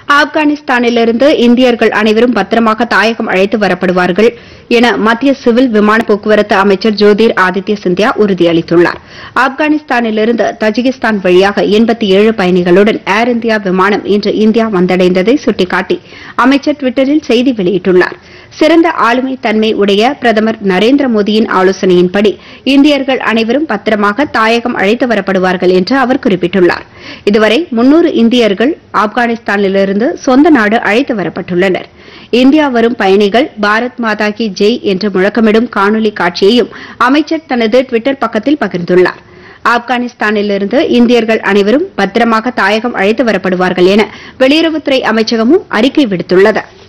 ஆப்கானிஸ்தானிலிருந்து இந்தியர்கள் அனைவரும் பத்திரமாக தாயகம் அழைத்து வரப்படுவார்கள் என மத்திய சிவில் விமான போக்குவரத்து அமைச்சர் ஜோதிர் ஆதித்ய சிந்தியா உறுதியளித்துள்ளார் ஆப்கானிஸ்தானிலிருந்து தஜிகிஸ்தான் வழியாக 87 பயணிகளுடன் ஏர் இந்தியா விமானம் இன்று இந்தியா வந்தடைந்ததை சுட்டிக்காட்டி அமைச்சர் டுவிட்டரில் செய்தி வெளியிட்டுள்ளார் சிறந்த ஆளுமை தன்மை உடைய பிரதமர் நரேந்திர மோடியின் ஆலோசனையின்படி இந்தியர்கள் அனைவரும் பத்திரமாக தாயகம் அழைத்து வரப்படுவார்கள் என்று அவர் குறிப்பிட்டுள்ளார் இதுவரை 300 இந்தியர்கள் ஆப்கானிஸ்தானிலிருந்து சொந்த நாடு அழைத்து வரப்பட்டுள்ளனர் இந்தியா வரும் பயணிகள் பாரத் மாதா கி ஜெய் என்று முழக்கமிடும் காணொலி காட்சியையும் அமைச்சர் தனது டுவிட்டர் பக்கத்தில் பகிர்ந்துள்ளார் ஆப்கானிஸ்தானிலிருந்து இந்தியர்கள் அனைவரும் பத்திரமாக தாயகம் அழைத்து வரப்படுவார்கள் என வெளியுறவுத்துறை அமைச்சகமும் அறிக்கை விடுத்துள்ளது